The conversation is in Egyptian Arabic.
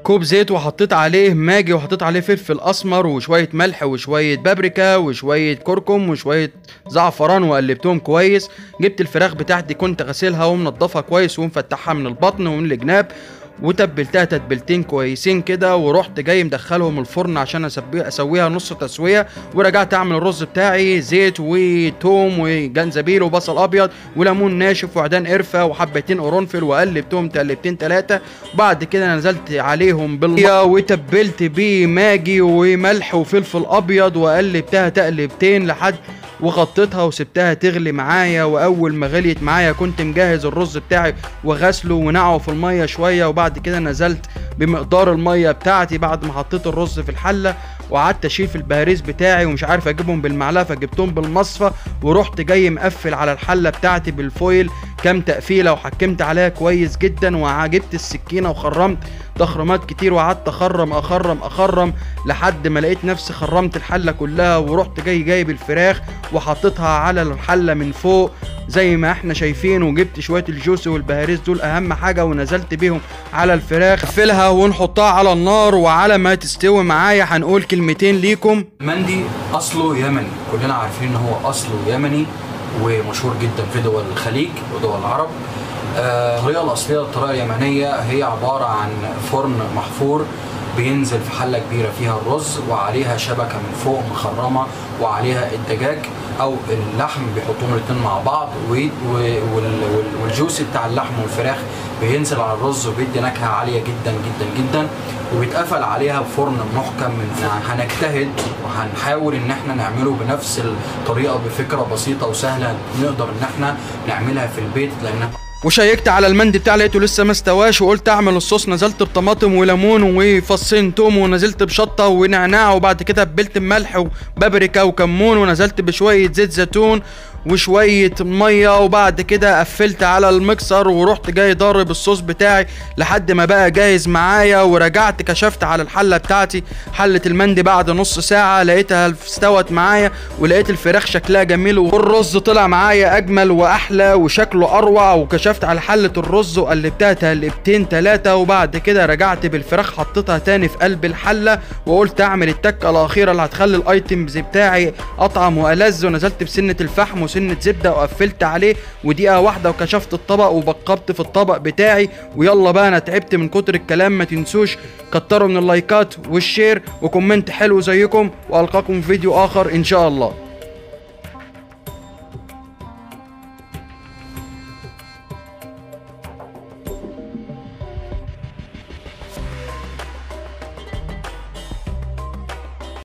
كوب زيت وحطيت عليه ماجي وحطيت عليه فلفل اسمر وشويه ملح وشويه بابريكا وشويه كركم وشويه زعفران وقلبتهم كويس جبت الفراخ بتاعتي كنت غسلها ومنضفها كويس ومفتحها من البطن ومن الجناب وتبلتها تتبيلتين كويسين كده ورحت جاي مدخلهم الفرن عشان أسبي- اسويها نص تسويه ورجعت اعمل الرز بتاعي زيت وتوم وجنزبيل وبصل ابيض وليمون ناشف وعدان قرفه وحبتين قرنفل وقلبتهم تقلبتين ثلاثه بعد كده نزلت عليهم بالميه وتبلت بيه ماجي وملح وفلفل ابيض وقلبتها تقلبتين لحد وغطيتها وسبتها تغلي معايا واول ما غليت معايا كنت مجهز الرز بتاعي وغسله ونقعه في الميه شويه وبعد كده نزلت بمقدار الميه بتاعتي بعد ما حطيت الرز في الحله وقعدت اشيل في البهاريز بتاعي ومش عارف اجيبهم بالمعلقه فجبتهم بالمصفى ورحت جاي مقفل على الحله بتاعتي بالفويل كام تقفيله وحكمت عليها كويس جدا وجبت السكينه وخرمت تخريمات كتير وقعدت اخرم اخرم اخرم لحد ما لقيت نفسي خرمت الحله كلها ورحت جاي جايب الفراخ وحطيتها على الحله من فوق زي ما احنا شايفين وجبت شويه الجوس والبهاريز دول اهم حاجه ونزلت بيهم على الفراخ نقفلها ونحطها على النار وعلى ما تستوي معايا هنقول كلمتين ليكم مندي اصله يمني كلنا عارفين ان هو اصله يمني ومشهور جدا في دول الخليج ودول العرب آه، الطريقه الاصليه للطريقه اليمنيه هي عباره عن فرن محفور بينزل في حله كبيره فيها الرز وعليها شبكه من فوق مخرمه وعليها الدجاج او اللحم بيحطوهم الاتنين مع بعض و- و- وال- وال- والجوس بتاع اللحم والفراخ بينزل على الرز وبيدي نكهه عاليه جدا جدا جدا وبيتقفل عليها بفرن محكم من هنجتهد وهنحاول ان احنا نعمله بنفس الطريقه بفكره بسيطه وسهله نقدر ان احنا نعملها في البيت لان وشيكت على المندي بتاعي لقيته لسه ما استواش وقلت اعمل الصوص نزلت بطماطم وليمون وفصين توم ونزلت بشطه ونعناع وبعد كده بلت بملح وبابريكا وكمون ونزلت بشويه زيت زيتون وشويه ميه وبعد كده قفلت على المكسر ورحت جاي ضارب الصوص بتاعي لحد ما بقى جاهز معايا ورجعت كشفت على الحله بتاعتي حله المندي بعد نص ساعه لقيتها استوت معايا ولقيت الفراخ شكلها جميل والرز طلع معايا اجمل واحلى وشكله اروع وكشفت على حله الرز وقلبتها تقلبتين ثلاثه وبعد كده رجعت بالفراخ حطيتها تاني في قلب الحله وقلت اعمل التكه الاخيره اللي هتخلي الايتمز بتاعي اطعم والذ ونزلت بسنه الفحم وسنه زبده وقفلت عليه ودقيقه واحده وكشفت الطبق وبقبت في الطبق بتاعي ويلا بقى انا تعبت من كتر الكلام ما تنسوش كتروا من اللايكات والشير وكومنت حلو زيكم والقاكم في فيديو اخر ان شاء الله